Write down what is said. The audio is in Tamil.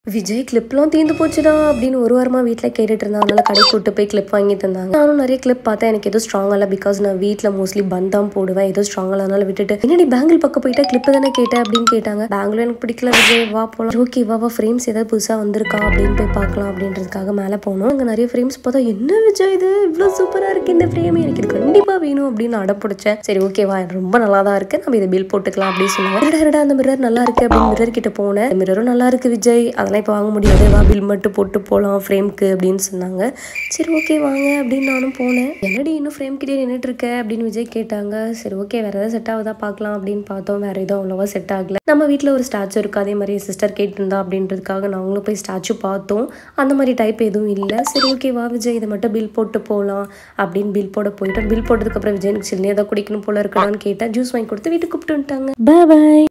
விஜய் கிளிப்லாம் தீர்ந்து போச்சுடா அப்படின்னு ஒரு வாரமா வீட்டில் கேட்டுட்டு இருந்தா அதனால கடை கூட்டு போய் கிளிப் வாங்கி தந்தாங்க நானும் நிறைய கிளிப் பார்த்தேன் எனக்கு எதுவும் ஸ்ட்ராங் இல்லை பிகாஸ் நான் வீட்டில் மோஸ்ட்லி பந்த் தான் போடுவேன் எதுவும் ஸ்ட்ராங் அதனால விட்டுட்டு என்னடி பேங்கிள் பக்கம் போயிட்டா கிளிப் தானே கேட்டேன் அப்படின்னு கேட்டாங்க பேங்கிள் எனக்கு பிடிக்கல விஜய் வா போலாம் ஓகே வா வா ஃப்ரேம்ஸ் ஏதாவது புதுசாக வந்திருக்கா அப்படின்னு போய் பார்க்கலாம் அப்படின்றதுக்காக மேலே போனோம் அங்கே நிறைய ஃப்ரேம்ஸ் பார்த்தா என்ன விஜய் இது இவ்வளோ சூப்பராக இருக்கு இந்த ஃப்ரேம் எனக்கு இது கண்டிப்பாக வேணும் அப்படின்னு அடம் பிடிச்சேன் சரி ஓகேவா ரொம்ப நல்லா தான் இருக்கு நம்ம இதை பில் போட்டுக்கலாம் அப்படின்னு சொன்னாங்க "இருடா, இருடா அந்த மிரர் நல்லா இருக்கு அப்படின்னு மிரர் கிட்ட போனேன் மிரரும் நல்லா இருக்கு விஜய் அதெல்லாம் இப்போ வாங்க முடியாது வா பில் மட்டும் போட்டு போகலாம் ஃப்ரேம்க்கு அப்படின்னு சொன்னாங்க சரி ஓகே வாங்க அப்படின்னு நானும் போனேன் என்னடி இன்னும் ஃப்ரேம் கிட்டே நின்றுட்டு இருக்க அப்படின்னு விஜய் கேட்டாங்க சரி ஓகே வேற ஏதாவது செட் ஆகுதா பார்க்கலாம் அப்படின்னு பார்த்தோம் வேற எதுவும் அவ்வளோவா செட் ஆகல நம்ம வீட்டில் ஒரு ஸ்டாச்சு இருக்கு அதே மாதிரி சிஸ்டர் கேட்டிருந்தா அப்படின்றதுக்காக நாங்களும் போய் ஸ்டாச்சு பார்த்தோம் அந்த மாதிரி டைப் எதுவும் இல்லை சரி ஓகே வா விஜய் இதை மட்டும் பில் போட்டு போகலாம் அப்படின்னு பில் போட போயிட்டோம் பில் போட்டதுக்கப்புறம் விஜய் எனக்கு சில்லியாக தான் குடிக்கணும் போல இருக்கலாம்னு கேட்டேன் ஜூஸ் வாங்கி கொடுத்து வீட்டுக்கு கூப்பிட்டு வந்துட்டாங்க பாய்